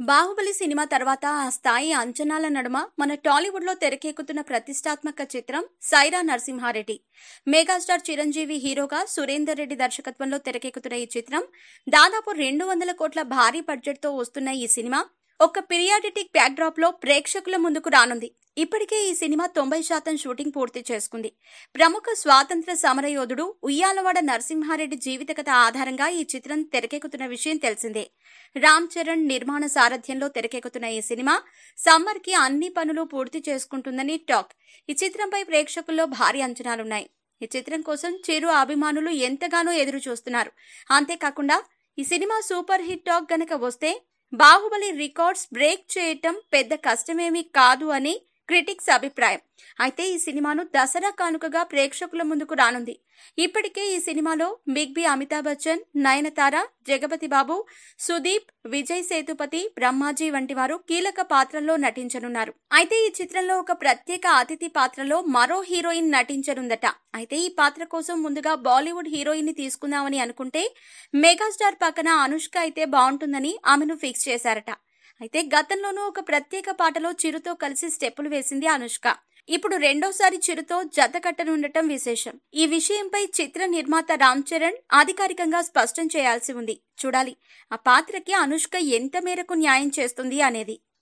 Baahubali cinema తర్వాత ఆ స్థాయి అంచనాల నడుమ మన టాలీవుడ్ లో తెరకెక్కుతున్న ప్రతిష్టాత్మక చిత్రం సైరా నరసింహారెడ్డి మెగాస్టార్ చిరంజీవి హీరోగా సురేందర్ రెడ్డి దర్శకత్వంలో తెరకెక్కుతున్న ఈ చిత్రం దాదాపు రెండు వందల కోట్ల భారీ బడ్జెట్ తో వస్తున్న ఈ సినిమా ఒక పీరియాడిటిక్ బ్యాక్డ్రాప్ లో ప్రేక్షకుల ముందుకు రానుంది ఇప్పటికే ఈ సినిమా తొంభై శాతం షూటింగ్ పూర్తి చేసుకుంది ప్రముఖ స్వాతంత్ర సమరయోధుడు ఉయ్యాలవాడ నరసింహారెడ్డి జీవిత కథ ఆధారంగా ఈ చిత్రం తెరకెక్కుతున్న విషయం తెలిసిందే రామ్ చరణ్ నిర్మాణ సారథ్యంలో తెరకెక్కుతున్న ఈ సినిమా సమ్మర్ కి అన్ని పనులు పూర్తి చేసుకుంటుందని టాక్ ఈ చిత్రంపై ప్రేక్షకుల్లో భారీ అంచనాలున్నాయి ఈ చిత్రం కోసం చిరు అభిమానులు ఎంతగానో ఎదురు చూస్తున్నారు అంతేకాకుండా ఈ సినిమా సూపర్ హిట్ టాక్ గనక వస్తే బాహుబలి రికార్డ్స్ బ్రేక్ చేయటం పెద్ద కష్టమేమీ కాదు అని క్రిటిక్స్ అభిప్రాయం అయితే ఈ సినిమాను దసరా కానుకగా ప్రేక్షకుల ముందుకు రానుంది ఇప్పటికే ఈ సినిమాలో బిగ్ బి అమితాబ్ బచ్చన్ నయనతార జగపతి బాబు సుదీప్ విజయ్ సేతుపతి బ్రహ్మాజీ వంటి వారు కీలక పాత్రల్లో నటించనున్నారు అయితే ఈ చిత్రంలో ఒక ప్రత్యేక అతిథి పాత్రలో మరో హీరోయిన్ నటించనుందట అయితే ఈ పాత్ర కోసం ముందుగా బాలీవుడ్ హీరోయిన్ ని తీసుకుందామని అనుకుంటే మెగాస్టార్ పక్కన అనుష్క అయితే బాగుంటుందని ఆమెను ఫిక్స్ చేశారట అయితే గతంలోనూ ఒక ప్రత్యేక పాటలో చిరుతో కలిసి స్టెప్పులు వేసింది అనుష్క ఇప్పుడు రెండోసారి చిరుతో జత కట్టనుండటం విశేషం ఈ విషయంపై చిత్ర నిర్మాత రామ్ చరణ్ అధికారికంగా స్పష్టం చేయాల్సి ఉంది చూడాలి ఆ పాత్రకి అనుష్క ఎంత మేరకు న్యాయం చేస్తుంది అనేది